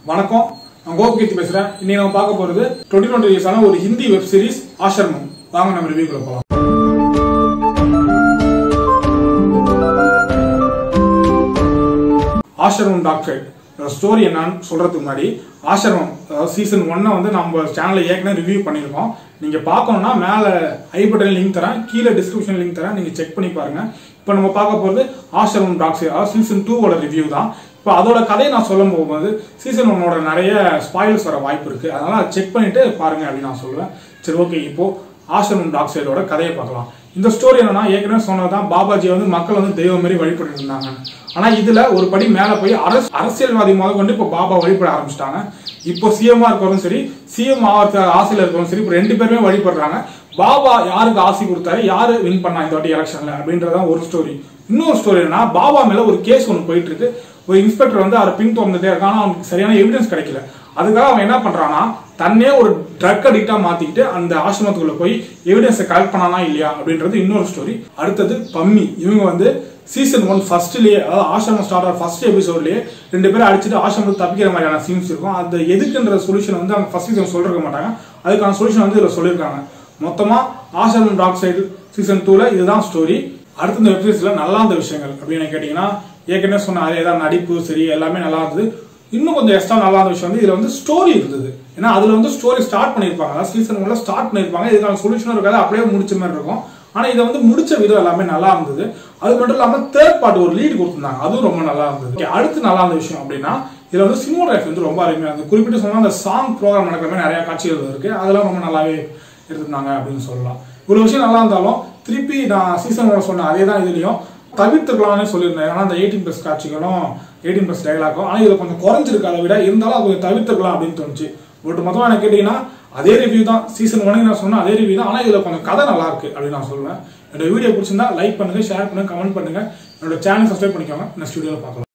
வணக்கம் நான் கோபிகீர்த்தி பேசுறேன் இன்னைக்கு நம்ம பார்க்க போறது டுவெண்ட்டி டுவெண்ட்டி ரிலீஸான ஒரு ஹிந்தி வெப் சீரிஸ் ஆசிரமம் வாங்க நம்ம ரிவ்யூக்குள்ள போலாம் ஆசிரமம் டாக்டர் ஸ்டோரி என்னன்னு சொல்றதுக்கு முன்னாடி ஆசிரமம் அதாவது சீசன் ஒன்னை வந்து நம்ம சேனல்ல ஏற்கனவே ரிவ்யூ பண்ணியிருக்கோம் நீங்க பார்க்கணும்னா மேல ஐ பட்டன் லிங்க் தரேன் கீழே டிஸ்கிரிப்ஷன் லிங்க் தரேன் நீங்க செக் பண்ணி பாருங்க இப்போ நம்ம பார்க்க போறது ஆசிரமம் டாக்டர் அதாவது சீசன் டூவோட ரிவ்யூ தான் இப்போ அதோட கதையை நான் சொல்லும் போகும்போது சீசன் ஒன்னோட நிறைய ஸ்பாயில்ஸ் வர வாய்ப்பு இருக்கு அதனால அதை செக் பண்ணிட்டு பாருங்க அப்படின்னு நான் சொல்லுவேன் சரி ஓகே இப்போ ஆசிரமம் டாக் சைடோட கதையை பார்க்கலாம் இந்த ஸ்டோரி என்னன்னா ஏற்கனவே சொன்னதுதான் பாபாஜி வந்து மக்கள் வந்து தெய்வம் மாதிரி வழிபட்டு இருந்தாங்க ஆனா இதுல ஒரு படி மேல போய் அரசு அரசியல்வாதி முதல் கொண்டு இப்போ பாபா வழிபட ஆரம்பிச்சிட்டாங்க இப்போ சிஎம்ஆ இருக்கிறவரும் சரி சிஎம் ஆகிறது ஆசையில் இருக்கிறவரும் சரி இப்போ ரெண்டு பேருமே வழிபடுறாங்க பாபா யாருக்கு ஆசை கொடுத்தாரு யாரு வின் பண்ணா இந்த வாட்டி எலெக்ஷன்ல அப்படின்றதான் ஒரு ஸ்டோரி இன்னொரு ஸ்டோரி என்னன்னா பாபா மேல ஒரு கேஸ் ஒன்று போயிட்டு இருக்கு ஒரு இன்ஸ்பெக்டர் வந்து அவரை பின் தொடர்ந்துட்டே இருக்கான் ஆனா அவனுக்கு சரியான எவிடன்ஸ் கிடைக்கல அதுக்காக அவன் என்ன பண்றான்னா தன்னே ஒரு ட்ரக் அடிக்டா மாத்திக்கிட்டு அந்த ஆசிரமத்துக்குள்ள போய் எவிடன்ஸை கலெக்ட் பண்ணானா இல்லையா அப்படின்றது இன்னொரு ஸ்டோரி அடுத்தது பம்மி இவங்க வந்து சீசன் ஒன் ஃபர்ஸ்ட்லயே அதாவது ஆசிரமம் ஸ்டார்ட் ஆகிற ஃபர்ஸ்ட் எபிசோட்லயே ரெண்டு பேரும் அடிச்சுட்டு ஆசிரமத்தை தப்பிக்கிற மாதிரியான சீன்ஸ் இருக்கும் அந்த எதுக்குன்ற சொல்யூஷன் வந்து அவங்க ஃபர்ஸ்ட் சீசன் சொல்லிருக்க மாட்டாங்க அதுக்கான சொல்யூஷன் வந்து இதுல சொல்லியிருக்காங்க மொத்தமா ஆசிரமம் டாக் சைடு சீசன் டூல இதுதான் ஸ்டோரி அடுத்த இந்த வெப்சீரிஸ்ல நல்லா இருந்த விஷயங்கள் அப்படின்னு கேட்டீங்கன்னா ஏற்கனவே சொன்ன அதே தான் நடிப்பு சரி எல்லாமே நல்லா இருந்தது இன்னும் கொஞ்சம் எக்ஸ்ட்ரா நல்லா இருந்த விஷயம் வந்து இதுல வந்து ஸ்டோரி இருந்தது ஏன்னா அதுல வந்து ஸ்டோரி ஸ்டார்ட் பண்ணிருப்பாங்க அதாவது சீசன் ஒன்ல ஸ்டார்ட் பண்ணிருப்பாங்க இதுக்கான சொல்யூஷன் இருக்காது அப்படியே முடிச்ச மாதிரி இருக்கும் ஆனா இதை வந்து முடிச்ச விதம் எல்லாமே நல்லா இருந்தது அது மட்டும் இல்லாம தேர்ட் பார்ட் ஒரு லீட் கொடுத்திருந்தாங்க அதுவும் ரொம்ப நல்லா இருந்தது Okay, அடுத்து நல்லா இருந்த விஷயம் அப்படின்னா இதுல வந்து சினிமோகிராஃபி வந்து ரொம்ப அருமையா இருந்தது குறிப்பிட்டு சொன்னா அந்த சாங் ப்ரோக்ராம் நடக்கிற மாதிரி நிறைய காட்சிகள் இருக்கு அதெல்லாம் ரொம்ப நல்லாவே எடுத்திருந்தாங்க அப்படின்னு சொல்லலாம் ஒரு விஷயம் நல்லா இருந்தாலும் திருப்பி நான் சீசன் ஒன் சொன்ன அதே தான் இதுலயும் தவிர்த்துக்கலாம்னு சொல்லியிருந்தேன் ஆனா அந்த எயிட்டீன் பிளஸ் காட்சிகளும் எயிட்டீன் பிளஸ் டைலாக்கும் ஆனா இது கொஞ்சம் குறைஞ்சிருக்கு அதை விட இருந்தாலும் அது கொஞ்சம் தவிர்த்துக்கலாம் அப்படின்னு தோணுச்சு பட் மொத்தமா எனக்கு கேட்டீங்கன்னா அதே ரிவ்யூ தான் சீசன் ஒன்னு நான் சொன்ன அதே ரிவ்யூ தான் ஆனா இதுல கொஞ்சம் கதை நல்லா இருக்கு அப்படின்னு நான் சொல்லுவேன் என்னோட வீடியோ பிடிச்சிருந்தா லைக் பண்ணுங்க ஷேர் பண்ணுங்க கமெண்ட் பண்ணுங்க என்னோட சேனல் சப்ஸ்கிரைப் பண்ணிக்கோங்க நெக்ஸ்ட் வீடியோல பார்க்கலாம்